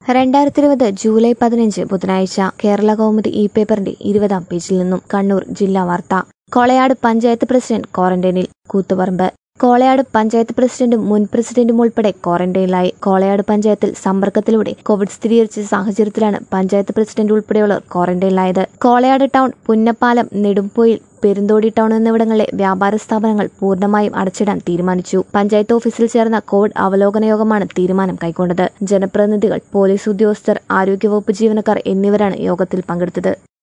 രണ്ടായിരത്തി ഇരുപത് ജൂലൈ പതിനഞ്ച് ബുധനാഴ്ച കേരള കൗമുദി ഇ പേപ്പറിന്റെ ഇരുപതാം പേജിൽ നിന്നും കണ്ണൂർ ജില്ലാ വാർത്ത കോളയാട് പഞ്ചായത്ത് പ്രസിഡന്റ് ക്വാറന്റൈനിൽ കൂത്തുപറമ്പ് കോളയാട് പഞ്ചായത്ത് പ്രസിഡന്റും മുൻ പ്രസിഡന്റും ഉൾപ്പെടെ ക്വാറന്റൈനിലായി കോളയാട് പഞ്ചായത്തിൽ സമ്പർക്കത്തിലൂടെ കോവിഡ് സ്ഥിരീകരിച്ച സാഹചര്യത്തിലാണ് പഞ്ചായത്ത് പ്രസിഡന്റ് ഉൾപ്പെടെയുള്ളവർ ക്വാറന്റൈനിലായത് കോളയാട് ടൗൺ പുന്നപ്പാലം നെടുംപൊയിൽ പെരുന്തോടി ടൗൺ എന്നിവിടങ്ങളിലെ വ്യാപാര സ്ഥാപനങ്ങൾ പൂർണ്ണമായും അടച്ചിടാൻ തീരുമാനിച്ചു പഞ്ചായത്ത് ഓഫീസിൽ ചേർന്ന കോവിഡ് അവലോകന യോഗമാണ് തീരുമാനം കൈക്കൊണ്ടത് ജനപ്രതിനിധികൾ പോലീസ് ഉദ്യോഗസ്ഥർ ആരോഗ്യവകുപ്പ് ജീവനക്കാർ എന്നിവരാണ് യോഗത്തിൽ പങ്കെടുത്തത്